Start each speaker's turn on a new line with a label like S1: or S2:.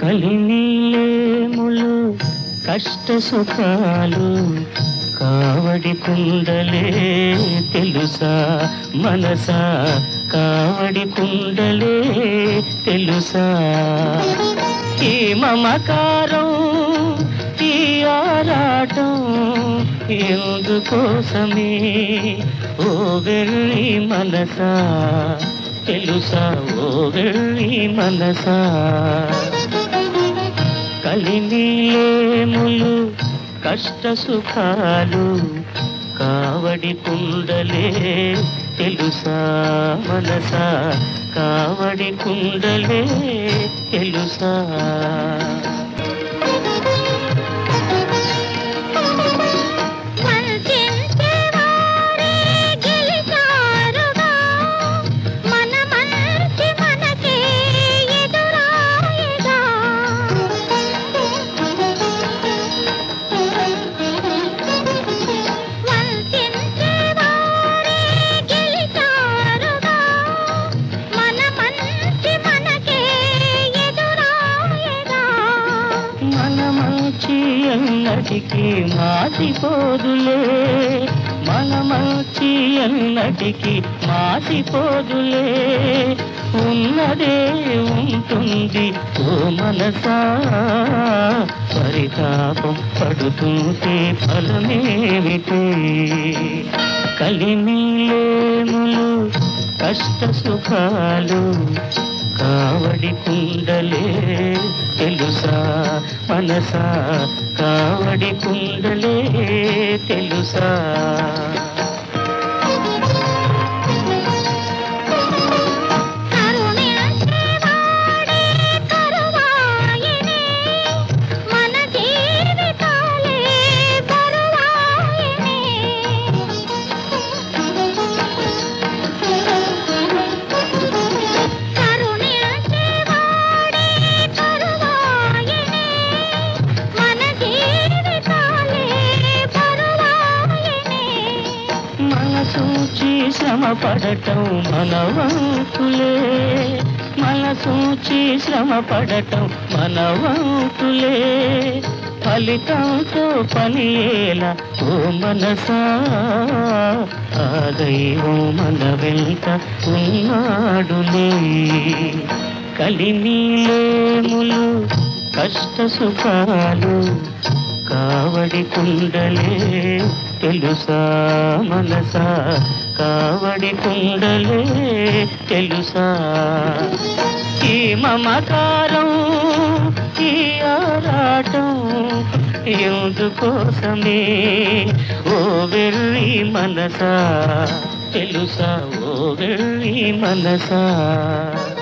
S1: కలినీలేములు కష్ట సుఖాలు కావడి కుండలే తెలుసా మనసా కావడి కుండలే తెలుసా ఈ మమకారం ఈ ఆరాటం ఎందుకోసమే ఓ వెళ్ళి మనసా తెలుసా ఓ వెళ్ళి మనసా కలినీలేములు కష్ట సుఖాలు కావడి కుండలే తెలుసా మనసా కావడి కుండలే తెలుసా
S2: వంచించేవారే గెలిచారుగా మన మంచి మనకే ఎదురాయగా వంచించేవారే గెలిచారుగా మన మంచి మనకే ఎదురాయగా
S1: మన మంచి అన్నటికి మాసిపోదులే మన మంచి అన్నటికి మాసిపోదులే ఉన్నదే ఉంటుంది ఓ మనసా పరితాపం పడుతుంటే ఫలమేమిటి కలినీలేములు కష్ట సుఖాలు కావడి కుండలే తెలుసా మనసా కావడి కుండలే తెలుసా
S2: కరుణించేవాడే కరువాయనే మన జీవితాలే బరువాయనే కరుణించేవాడే కరువాయనే మన జీవితాలే బరువాయనే
S1: మనసూచి శ్రమ పడటం మనవంతులే మనసూచి శ్రమ పడటం మనవంతులే ఫలితంతో పనియేలా ఓ మనసా ఆ దైవం మన వెంట ఉన్నాడులే కలినీలేములు కష్ట సుఖాలు కావడి కుండలే తెలుసా మనసా కావడి కుండలే తెలుసా ఈ మమకారం ఈ ఆరాటం ఎందుకోసమే ఓ వెళ్ళి మనసా తెలుసా ఓ వెళ్ళి మనసా